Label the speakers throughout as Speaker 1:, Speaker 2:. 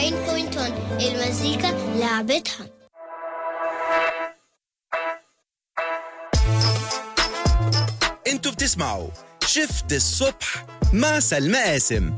Speaker 1: المزيكا لعبتها
Speaker 2: انتوا بتسمعوا شفت الصبح مع سلمى قاسم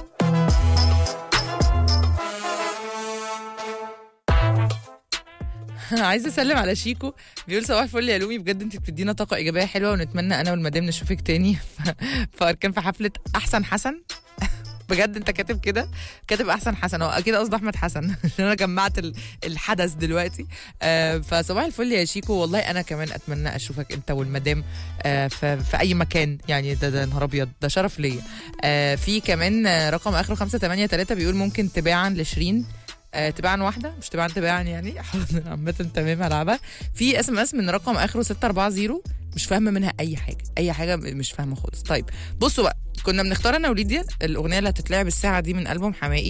Speaker 3: عايزه اسلم على شيكو بيقول صباح الفل يا لومي بجد انت بتدينا طاقه ايجابيه حلوه ونتمنى انا والمدام نشوفك تاني فاركان في حفله احسن حسن بجد انت كاتب كده كاتب احسن حسن هو اكيد قصده احمد حسن عشان انا جمعت ال- الحدث دلوقتي آه فصباح الفل يا شيكو والله انا كمان اتمنى اشوفك انت والمدام آه في, في اي مكان يعني ده ده نهار ابيض ده شرف ليا آه في كمان آه، رقم اخره 583 بيقول ممكن تباعا لشيرين آه تباعا واحده مش تباعا تباعا يعني حاضر عامه تمام هلعبها في اس ام اس من رقم اخره 640 مش فاهمه منها اي حاجه اي حاجه مش فاهمه خالص طيب بصوا بقى كنا بنختار انا وليديا الاغنيه اللي هتتلعب الساعه دي من البوم حمائي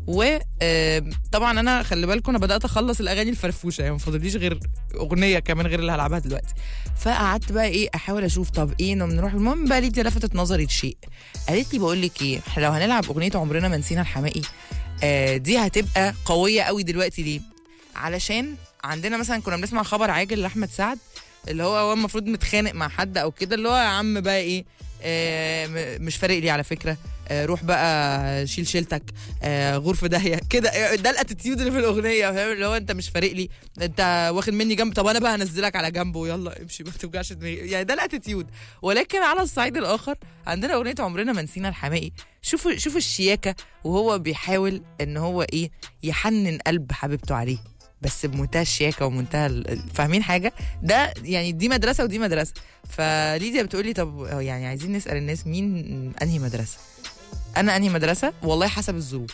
Speaker 3: وطبعا انا خلي بالكم انا بدات اخلص الاغاني الفرفوشه يعني ما فاضليش غير اغنيه كمان غير اللي هلعبها دلوقتي فقعدت بقى ايه احاول اشوف طب ايه نم نروح المهم بقى ليديا لفتت نظري لشيء قالت لي بقول لك ايه إحنا لو هنلعب اغنيه عمرنا ما نسينا الحمائي آه دي هتبقى قويه قوي دلوقتي ليه علشان عندنا مثلا كنا بنسمع خبر عاجل لاحمد سعد اللي هو هو المفروض متخانق مع حد او كده اللي هو يا عم بقى ايه آه م- مش فارق لي على فكره آه روح بقى شيل شيلتك آه غور في داهيه كده آه، ده الاتيتيود اللي في الاغنيه فاهم اللي هو انت مش فارق لي انت واخد مني جنب طب انا بقى هنزلك على جنب ويلا امشي ما توجعش دماغي يعني ده الاتيتيود ولكن على الصعيد الاخر عندنا اغنيه عمرنا ما نسينا الحمائي شوفوا شوفوا الشياكه وهو بيحاول ان هو ايه يحنن قلب حبيبته عليه بس بمنتهى الشياكه ومنتهى ال- ال- فاهمين حاجه ده يعني دي مدرسه ودي مدرسه فليديا بتقولي طب يعني عايزين نسال الناس مين انهي مدرسه انا انهي مدرسه والله حسب الظروف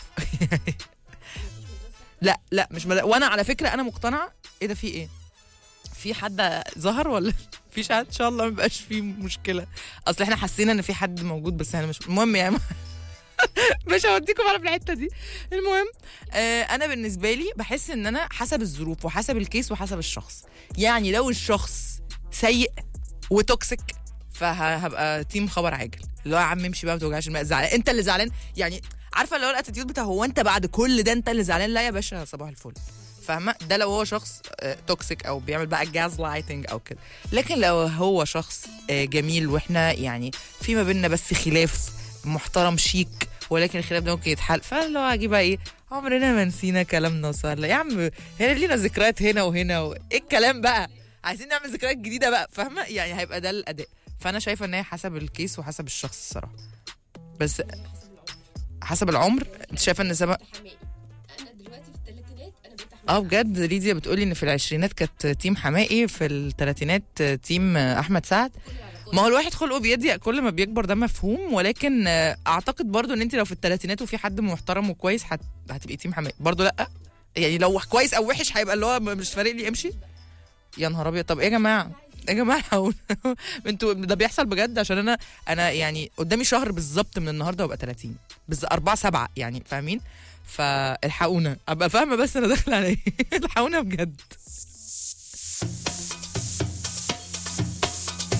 Speaker 3: لا لا مش مدرسة. وانا على فكره انا مقتنعه ايه ده في ايه في حد ظهر ولا فيش حد ان شاء الله ما يبقاش فيه مشكله اصل احنا حسينا ان في حد موجود بس احنا مش المهم يعني مش هوديكم على في الحته دي المهم آه انا بالنسبه لي بحس ان انا حسب الظروف وحسب الكيس وحسب الشخص يعني لو الشخص سيء وتوكسيك فهبقى تيم خبر عاجل اللي هو يا عم امشي بقى ما توجعش دماغك زعلان انت اللي زعلان يعني عارفه اللي هو الاتيتيود بتاع هو انت بعد كل ده انت اللي زعلان لا يا باشا صباح الفل فاهمه ده لو هو شخص آه، توكسيك او بيعمل بقى جاز لايتنج او كده لكن لو هو شخص آه، جميل واحنا يعني في ما بيننا بس خلاف محترم شيك ولكن الخلاف ده ممكن يتحل فاللي هو هجيب بقى ايه عمرنا ما نسينا كلامنا وصار يا عم هنا لينا ذكريات هنا وهنا و... ايه الكلام بقى عايزين نعمل ذكريات جديده بقى فاهمه يعني هيبقى ده الاداء فانا شايفه ان هي حسب الكيس وحسب الشخص الصراحه بس حسب العمر انت شايفه ان سبق
Speaker 4: انا دلوقتي في الثلاثينات انا بقيت احمد
Speaker 3: اه بجد ليديا بتقولي ان في العشرينات كانت تيم حمائي في الثلاثينات تيم احمد سعد ما هو الواحد خلقه بيضيق كل ما بيكبر ده مفهوم ولكن آه، اعتقد برضو ان انت لو في الثلاثينات وفي حد محترم وكويس هت... هتبقي تيم حمائي برضو لا يعني لو كويس او وحش هيبقى اللي هو مش فارق لي امشي يا نهار ابيض طب ايه يا جماعه يا جماعه حاول انتوا ده بيحصل بجد عشان انا انا يعني قدامي شهر بالظبط من النهارده وابقى 30 بس 4 7 يعني فاهمين فالحقونا ابقى فاهمه بس انا داخله على ايه الحقونا بجد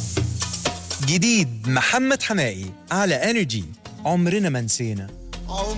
Speaker 2: جديد محمد حمائي على انرجي عمرنا ما نسينا